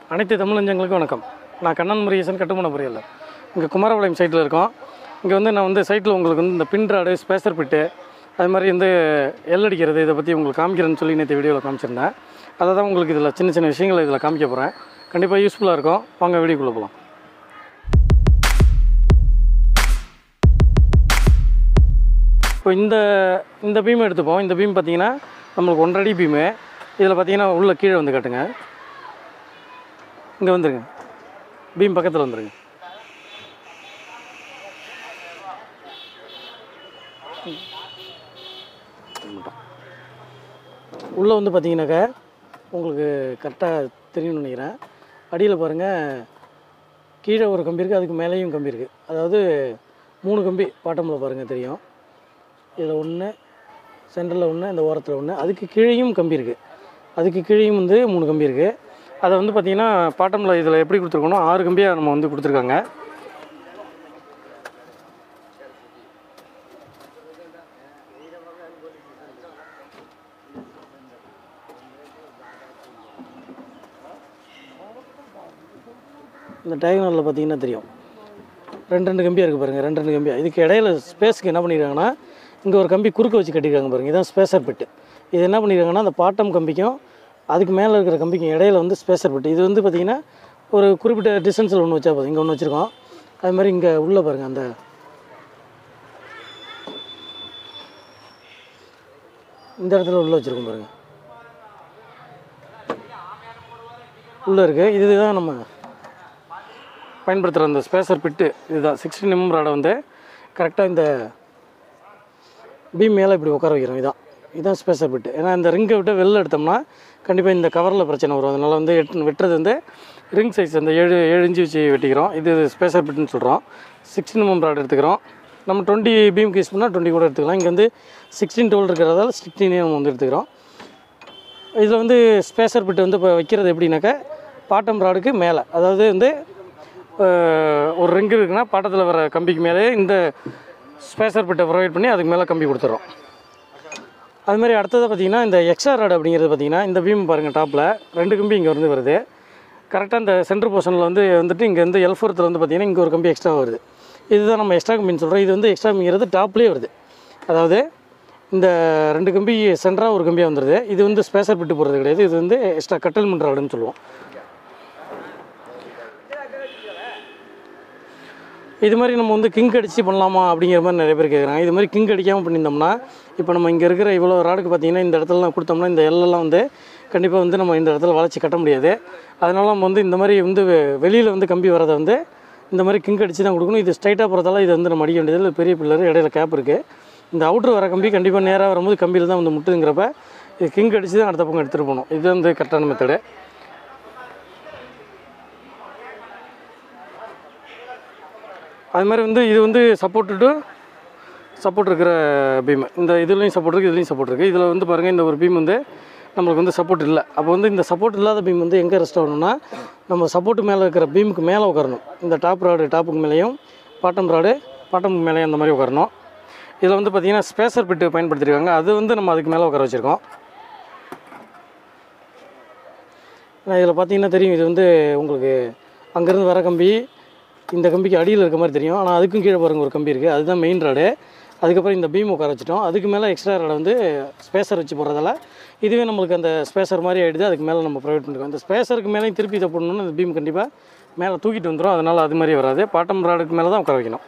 அனைத்து தமிழஞ்சங்களுக்கும் வணக்கம் நான் கண்ணன் முருகேசன் கட்டுமான பொறியாளர் இங்கே குமாரபாளையம் சைட்டில் இருக்கோம் இங்கே வந்து நான் வந்து சைட்டில் உங்களுக்கு வந்து இந்த பின்ராடு ஸ்பேசர் பிட்டு அது மாதிரி வந்து எல் அடிக்கிறது இதை பற்றி உங்களுக்கு காமிக்கிறேன்னு சொல்லி நேற்று வீடியோவில் காமிச்சிருந்தேன் அதை தான் உங்களுக்கு இதில் சின்ன சின்ன விஷயங்களை இதில் காமிக்க போகிறேன் கண்டிப்பாக யூஸ்ஃபுல்லாக இருக்கும் வாங்க வீடியோக்குள்ளே போகலாம் இப்போ இந்த இந்த பீம் எடுத்துப்போம் இந்த பீம் பார்த்தீங்கன்னா நம்மளுக்கு ஒன்றரை பீமு இதில் பார்த்தீங்கன்னா உள்ள கீழே வந்து கட்டுங்க இங்கே வந்துருங்க பீம் பக்கத்தில் வந்துருங்க உள்ளே வந்து பார்த்தீங்கன்னாக்கா உங்களுக்கு கரெக்டாக தெரியும்னு நினைக்கிறேன் அடியில் பாருங்கள் கீழே ஒரு கம்பி இருக்குது அதுக்கு மேலேயும் கம்பி இருக்குது அதாவது மூணு கம்பி பாட்டமில் பாருங்கள் தெரியும் இதில் ஒன்று சென்டரில் ஒன்று இந்த ஓரத்தில் ஒன்று அதுக்கு கீழேயும் கம்பி இருக்குது அதுக்கு கீழேயும் வந்து மூணு கம்பி இருக்குது அதை வந்து பார்த்திங்கன்னா பாட்டமில் இதில் எப்படி கொடுத்துருக்கோன்னா ஆறு கம்பியாக நம்ம வந்து கொடுத்துருக்காங்க இந்த டயகனலில் பார்த்தீங்கன்னா தெரியும் ரெண்டு ரெண்டு கம்பியாக இருக்குது பாருங்கள் ரெண்டு ரெண்டு கம்பியாக இதுக்கு இடையில ஸ்பேஸ்க்கு என்ன பண்ணியிருக்காங்கன்னா இங்கே ஒரு கம்பி குறுக்க வச்சு கட்டியிருக்காங்க பாருங்கள் இதான் ஸ்பேசர் பிட்டு இது என்ன பண்ணியிருக்காங்கன்னா அந்த பாட்டம் கம்பிக்கும் அதுக்கு மேலே இருக்கிற கம்பிக்கும் இடையில வந்து ஸ்பேசர் பிட்டு இது வந்து பார்த்திங்கன்னா ஒரு குறிப்பிட்ட டிஸ்டன்ஸில் ஒன்று வச்சா போதும் இங்கே ஒன்று வச்சுருக்கோம் அது மாதிரி இங்கே உள்ளே பாருங்கள் அந்த இந்த இடத்துல உள்ளே வச்சுருக்கோம் பாருங்கள் உள்ளே இருக்குது இதுதான் நம்ம பயன்படுத்துகிற அந்த ஸ்பேசர் பிட்டு இதுதான் சிக்ஸ்டீன் எம்எம் ராடை வந்து கரெக்டாக இந்த பீம் மேலே இப்படி உட்கார வைக்கிறோம் இதான் இதுதான் ஸ்பேசர் பிட்டு ஏன்னா இந்த ரிங்கை விட்டு வெளில எடுத்தோம்னா கண்டிப்பாக இந்த கவரில் பிரச்சனை வரும் அதனால் வந்து எட்டு வெட்டுறது வந்து ரிங் சைஸ் அந்த ஏழு ஏழு இன்ச்சு வச்சு வெட்டிக்கிறோம் இது ஸ்பேசர் பிட்டுன்னு சொல்கிறோம் சிக்ஸ்டீன் எம்எம் ராட் எடுத்துக்கிறோம் நம்ம டுவெண்ட்டி பீம்க்கு யூஸ் பண்ணால் டுவெண்ட்டி கூட எடுத்துக்கலாம் இங்கே வந்து சிக்ஸ்டீன் டுவெல் இருக்கிறதால சிக்ஸ்டீனே நம்ம வந்து எடுத்துக்கிறோம் இதில் வந்து ஸ்பேசர் பிட்டு வந்து இப்போ வைக்கிறது எப்படின்னாக்கா பாட்டம் ராடுக்கு மேலே அதாவது வந்து அஹ், ஒரு ரிங்கு இருக்குன்னா பாட்டத்தில் வர கம்பிக்கு மேலே இந்த ஸ்பேசர் பிட்டை ப்ரொவைட் பண்ணி அதுக்கு மேலே கம்பி கொடுத்துட்றோம் அது மாதிரி அடுத்தது பார்த்தீங்கன்னா இந்த எக்ஸ்ட்ரா ராட் அப்படிங்கிறது பார்த்தீங்கன்னா இந்த பீம் பாருங்கள் டாப்பில் ரெண்டு கம்பி இங்கே வந்து வருது கரெக்டாக இந்த சென்டர் போர்ஷனில் வந்து வந்துட்டு இங்கே வந்து எல்ஃபோரத்தில் வந்து பார்த்தீங்கன்னா இங்கே ஒரு கம்பி எக்ஸ்ட்ரா வருது இதுதான் நம்ம எக்ஸ்ட்ரா கம்பின்னு சொல்கிறோம் இது வந்து எக்ஸ்ட்ரா கம்பிங்கிறது டாப்லேயே வருது அதாவது இந்த ரெண்டு கம்பி சென்டராக ஒரு கம்பியாக வந்துடுது இது வந்து ஸ்பேசர் பிட்டு போடுறது கிடையாது இது வந்து எக்ஸ்ட்ரா கட்டல்மெண்ட் ராடுன்னு சொல்லுவோம் இது மாதிரி நம்ம வந்து கிங் அடித்து பண்ணலாமா அப்படிங்கிற மாதிரி நிறைய பேர் கேட்குறாங்க இது மாதிரி கிங் அடிக்காமல் பண்ணியிருந்தோம்னா இப்போ நம்ம இங்கே இருக்கிற இவ்வளோ ராடுக்கு பார்த்தீங்கன்னா இந்த இடத்துலலாம் கொடுத்தோம்னா இந்த எல்லாம் வந்து கண்டிப்பாக வந்து நம்ம இந்த இடத்துல வளைச்சி கட்ட முடியாது அதனால நம்ம வந்து இந்த மாதிரி வந்து வெளியில் வந்து கம்பி வரதை வந்து இந்த மாதிரி கிங் அடித்து தான் கொடுக்கணும் இது ஸ்ட்ரைட்டாக போகிறதால இது வந்து நம்ம அடிக்க வேண்டியது இல்லை பெரிய பில்லர் இடையில கேப் இருக்குது இந்த அவுட்ரு வர கம்பி கண்டிப்பாக நேராக வரும்போது கம்பியில் தான் வந்து முட்டுங்கிறப்ப இது கிங் அடித்து தான் அடுத்த பக்கம் எடுத்துகிட்டு போகணும் இது வந்து கரெக்டான மெத்தடு அது மாதிரி வந்து இது வந்து சப்போர்ட்டு டு சப்போர்ட் இருக்கிற பீம் இந்த இதுலேயும் சப்போர்ட் இருக்குது இதுலேயும் சப்போர்ட் இருக்குது இதில் வந்து பாருங்கள் இந்த ஒரு பீம் வந்து நம்மளுக்கு வந்து சப்போர்ட் இல்லை அப்போ வந்து இந்த சப்போர்ட் இல்லாத பீம் வந்து எங்கே ரெஸ்ட் ஆகணும்னா நம்ம சப்போர்ட் மேலே இருக்கிற பீமுக்கு மேலே உட்காரணும் இந்த டாப் ராடு டாப்புக்கு மேலேயும் பாட்டம் ராடு பாட்டமுக்கு மேலேயும் அந்த மாதிரி உட்காரணும் இதில் வந்து பார்த்திங்கன்னா ஸ்பேசர் பிட்டு பயன்படுத்தியிருக்காங்க அது வந்து நம்ம அதுக்கு மேலே உட்கார வச்சுருக்கோம் இதில் பார்த்தீங்கன்னா தெரியும் இது வந்து உங்களுக்கு அங்கேருந்து வர கம்பி இந்த கம்பிக்கு அடியில் இருக்க மாதிரி தெரியும் ஆனால் அதுக்கும் கீழே பாருங்க ஒரு கம்பி இருக்குது அதுதான் மெயின் ராடு அதுக்கப்புறம் இந்த பீம் உட்கார வச்சிட்டோம் அதுக்கு மேலே எக்ஸ்ட்ரா ராடை வந்து ஸ்பேசர் வச்சு போடுறதால இதுவே நம்மளுக்கு அந்த ஸ்பேசர் மாதிரி ஆகிடுது அதுக்கு மேலே நம்ம ப்ரொவைட் பண்ணிருக்கோம் இந்த ஸ்பேசருக்கு மேலேயும் திருப்பி இதை போடணும்னு இந்த பீம் கண்டிப்பாக மேலே தூக்கிட்டு வந்துடும் அதனால் அது மாதிரி வராது பாட்டம் ராடுக்கு மேலே தான் உட்கார வைக்கணும்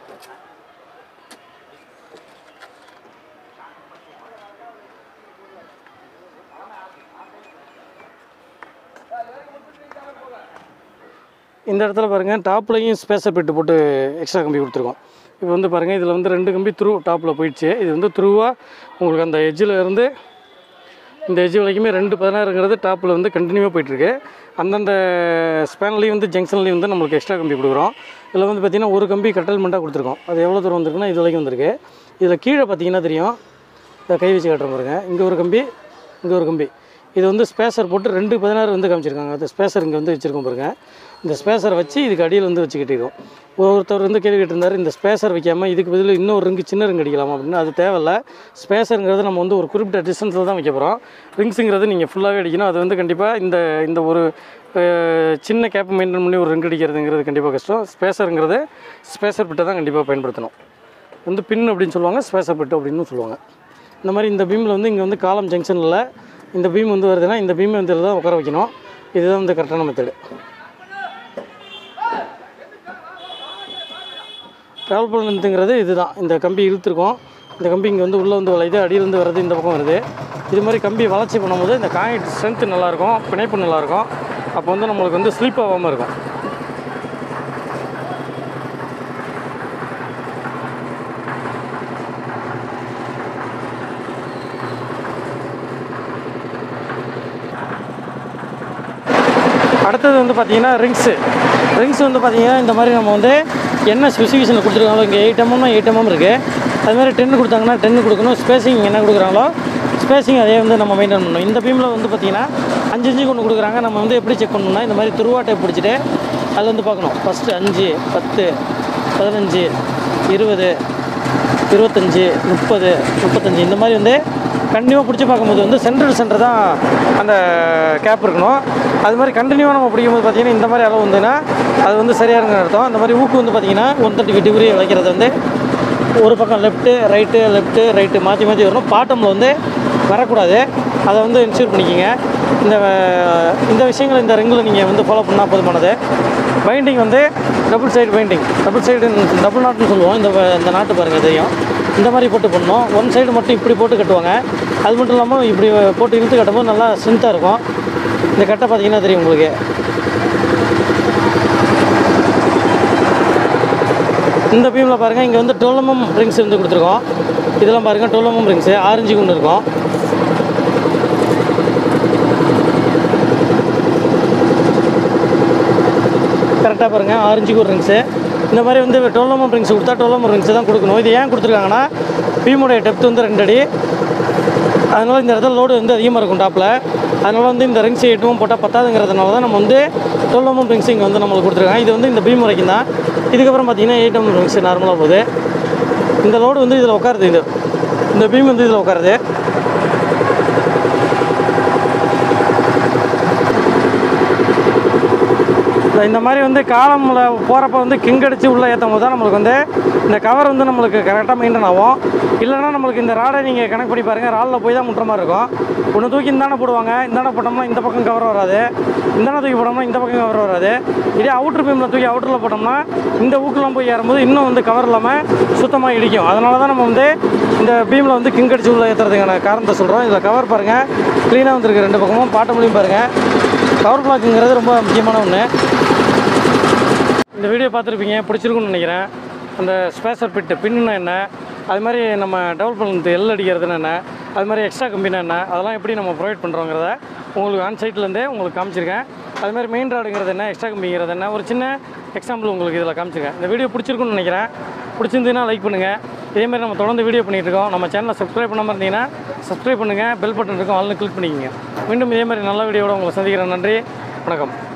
இந்த இடத்துல பாருங்கள் டாப்லையும் ஸ்பேஸர் பெட்டு போட்டு எக்ஸ்ட்ரா கம்பி கொடுத்துருக்கோம் இப்போ வந்து பாருங்கள் இதில் வந்து ரெண்டு கம்பி த்ரூ டாப்பில் போயிடுச்சு இது வந்து த்ரூவாக உங்களுக்கு அந்த எஜ்ஜில் இருந்து இந்த எஜ்ஜு வரைக்குமே ரெண்டு பதினாறுங்கிறது டாப்பில் வந்து கண்டினியூவாக போயிட்டுருக்கு அந்தந்த ஸ்பேன்லேயும் வந்து ஜங்ஷன்லேயும் வந்து நம்மளுக்கு எக்ஸ்ட்ரா கம்பி கொடுக்குறோம் இதில் வந்து பார்த்திங்கன்னா ஒரு கம்பி கட்டல்மெண்ட்டாக கொடுத்துருக்கோம் அது எவ்வளோ தூரம் வந்திருக்குன்னா இது வரைக்கும் வந்திருக்கு இதில் கீழே பார்த்தீங்கன்னா தெரியும் இதை கை வச்சு காட்டுற பாருங்க இங்கே ஒரு கம்பி இங்கே ஒரு கம்பி இது வந்து ஸ்பேசர் போட்டு ரெண்டு பதினாறு வந்து காமிச்சிருக்காங்க அது ஸ்பேசர் இங்கே வந்து வச்சுருக்கோம் பாருங்க இந்த ஸ்பேசரை வச்சு இதுக்கு அடியில் வந்து வச்சு கட்டிடுவோம் ஒருத்தர் வந்து கேள்வி கேட்டிருந்தாரு இந்த ஸ்பேசர் வைக்காமல் இதுக்கு பதில் இன்னொரு ரிங்கு சின்ன ரிங் அடிக்கலாமா அப்படின்னு அது தேவையில்ல ஸ்பேசருங்கிறது நம்ம வந்து ஒரு குறிப்பிட்ட டிஸ்டன்ஸில் தான் வைக்க போகிறோம் ரிங்ஸுங்கிறது நீங்கள் ஃபுல்லாகவே அடிக்கணும் அது வந்து கண்டிப்பாக இந்த இந்த ஒரு அஹ், சின்ன கேப் மெயின்டைன் பண்ணி ஒரு ரிங் அடிக்கிறதுங்கிறது கண்டிப்பாக கஷ்டம் ஸ்பேசருங்கிறது ஸ்பேசர் பிட்டை தான் கண்டிப்பாக பயன்படுத்தணும் வந்து பின் அப்படின்னு சொல்லுவாங்க ஸ்பேசர் பிட்டு அப்படின்னு சொல்லுவாங்க இந்த மாதிரி இந்த பீமில் வந்து இங்கே வந்து காலம் ஜங்ஷனில் இந்த பீம் வந்து வருதுன்னா இந்த பீமை வந்து இதில் தான் உட்கார வைக்கணும் இதுதான் வந்து கரெக்டான மெத்தடு ட்ராவல் பண்ணதுங்கிறது இதுதான் இந்த கம்பி இழுத்துருக்கோம் இந்த கம்பி இங்கே வந்து உள்ளே வந்து வளையுது அடியிலேருந்து வர்றது இந்த பக்கம் வருது இது மாதிரி கம்பி வளர்ச்சி பண்ணும்போது இந்த காயின் ஸ்ட்ரென்த்து நல்லாயிருக்கும் பிணைப்பு நல்லாயிருக்கும் அப்போ வந்து நம்மளுக்கு வந்து ஸ்லீப் ஆகாமல் இருக்கும் அடுத்தது வந்து பார்த்தீங்கன்னா ரிங்ஸு ரிங்ஸ் வந்து பார்த்தீங்கன்னா இந்த மாதிரி நம்ம வந்து என்ன ஸ்பெசிஃபிகேஷனில் கொடுத்துருக்காங்களோ இங்கே எயிட் எம்எம்னா எயிட் எம்எம் இருக்குது அது மாதிரி டென்னு கொடுத்தாங்கன்னா டென்னு கொடுக்கணும் ஸ்பேசிங் என்ன கொடுக்குறாங்களோ ஸ்பேசிங் அதே வந்து நம்ம மெயின்டைன் பண்ணணும் இந்த பீமில் வந்து பார்த்தீங்கன்னா அஞ்சு அஞ்சு கொண்டு கொடுக்குறாங்க நம்ம வந்து எப்படி செக் பண்ணணும்னா இந்த மாதிரி துருவாட்டை பிடிச்சிட்டு அதில் வந்து பார்க்கணும் ஃபஸ்ட்டு அஞ்சு பத்து பதினஞ்சு இருபது இருபத்தஞ்சி முப்பது முப்பத்தஞ்சு இந்த மாதிரி வந்து கண்டினியூவாக பிடிச்சி பார்க்கும்போது வந்து சென்ட்ரல் சென்டர் தான் அந்த கேப் இருக்கணும் அது மாதிரி கண்டினியூவாக நம்ம பிடிக்கும்போது பார்த்தீங்கன்னா இந்த மாதிரி அளவு வந்துன்னா அது வந்து சரியாக இருக்குன்னு அர்த்தம் அந்த மாதிரி ஊக்கு வந்து பார்த்தீங்கன்னா ஒன் தேர்ட்டி டிகிரி வைக்கிறது வந்து ஒரு பக்கம் லெஃப்ட்டு ரைட்டு லெஃப்ட்டு ரைட்டு மாற்றி மாற்றி வரணும் பாட்டமில் வந்து வரக்கூடாது அதை வந்து இன்ஷூர் பண்ணிக்கிங்க இந்த அஹ், இந்த விஷயங்கள் இந்த ரிங்கில் நீங்கள் வந்து ஃபாலோ பண்ணால் போதுமானது பைண்டிங் வந்து double side binding double side double நாட்னு சொல்லுவோம் இந்த வ- இந்த நாட்டு பாருங்கள் தெரியும் இந்த மாதிரி போட்டு பண்ணணும் ஒன் சைடு மட்டும் இப்படி போட்டு கட்டுவாங்க அது மட்டும் இல்லாமல் இப்படி போட்டு இழுத்து கட்டும்போது நல்லா ஸ்ட்ரென்த்தாக இருக்கும் இந்த கட்டை பார்த்தீங்கன்னா தெரியும் உங்களுக்கு இந்த பீமில் பாருங்கள் இங்கே வந்து டோலமம் ரிங்ஸ் வந்து கொடுத்துருக்கோம் இதெல்லாம் பாருங்கள் டோலமம் ரிங்ஸு ஆரஞ்சு கொண்டு இருக்கும் கரெக்டாக பாருங்கள் ஆரஞ்சு ஒரு ரிங்ஸு இந்த மாதிரி வந்து டோலமம் ரிங்ஸ் கொடுத்தா டோலமம் ரிங்ஸ் தான் கொடுக்கணும் இது ஏன் கொடுத்துருக்காங்கன்னா பீமுடைய டெப்த் வந்து ரெண்டு அடி அதனால் இந்த இடத்துல லோடு வந்து அதிகமாக இருக்கும் டாப்பில் அதனால் வந்து இந்த ரிங்ஸ் எட்டுவும் போட்டால் பத்தாதுங்கிறதுனால தான் நம்ம வந்து டோலமம் ரிங்ஸ் இங்கே வந்து நம்மளுக்கு கொடுத்துருக்காங்க இது வந்து இந்த பீம் வரைக்கும் தான் இதுக்கப்புறம் பார்த்தீங்கன்னா எயிட் எம் ரிங்ஸ் நார்மலாக போகுது இந்த லோடு வந்து இதில் உட்காருது இது இந்த பீம் வந்து இதில் உட்காருது இந்த- இந்த மாதிரி வந்து காலமில் போகிறப்ப வந்து கிங் அடிச்சு உள்ளே ஏற்றும் போது தான் நம்மளுக்கு வந்து இந்த கவர் வந்து நம்மளுக்கு கரெக்டாக மெயின்டைன் ஆகும் இல்லைன்னா நம்மளுக்கு இந்த ராடை நீங்கள் கணக்கு பண்ணி பாருங்கள் ராலில் போய் தான் முட்டுற மாதிரி இருக்கும் ஒன்று தூக்கி இந்தாண்ட போடுவாங்க இந்தாண்ட போட்டோம்னா இந்த பக்கம் கவர் வராது இந்தாண்ட தூக்கி போட்டோம்னா இந்த பக்கம் கவர் வராது இதே அவுட்ரு பீமில் தூக்கி அவுட்டரில் போட்டோம்னா இந்த ஊக்கெலாம் போய் ஏறும்போது இன்னும் வந்து கவர் இல்லாமல் சுத்தமாக இடிக்கும் அதனால தான் நம்ம வந்து இந்த பீமில் வந்து கிங் அடிச்சு உள்ளே ஏற்றுறதுக்கான காரணத்தை சொல்கிறோம் இதில் கவர் பாருங்கள் க்ளீனாக வந்துருக்கு ரெண்டு பக்கமும் பாட்டமுலையும் பாருங்கள் கவர் பிளாக்குங்கிறது ரொம்ப முக்கியமான ஒன்று இந்த வீடியோ பார்த்துருப்பீங்க பிடிச்சிருக்குன்னு நினைக்கிறேன் அந்த ஸ்பேசர் பிட்டு பின்னுனா என்ன அது மாதிரி நம்ம டெவலப்மெண்ட் எல் அடிக்கிறதுனா என்ன அது மாதிரி எக்ஸ்ட்ரா கம்பினா என்ன அதெல்லாம் எப்படி நம்ம ப்ரொவைட் பண்ணுறோங்கிறத உங்களுக்கு ஆன் சைட்லேருந்தே உங்களுக்கு காமிச்சிருக்கேன் அது மாதிரி மெயின் ராடுங்கிறது என்ன எக்ஸ்ட்ரா கம்பிங்கிறது என்ன ஒரு சின்ன எக்ஸாம்பிள் உங்களுக்கு இதில் காமிச்சிருக்கேன் இந்த வீடியோ பிடிச்சிருக்குன்னு நினைக்கிறேன் பிடிச்சிருந்ததுன்னா லைக் பண்ணுங்கள் இதே மாதிரி நம்ம தொடர்ந்து வீடியோ பண்ணிகிட்டு இருக்கோம் நம்ம சேனலை சப்ஸ்கிரைப் பண்ணாமல் இருந்தீங்கன்னா சப்ஸ்கிரைப் பண்ணுங்கள் பெல் பட்டன் இருக்கும் ஆல்னு கிளிக் பண்ணிக்கோங்க மீண்டும் இதே மாதிரி நல்ல வீடியோட உங்களை சந்திக்கிறேன் நன்றி வணக்கம்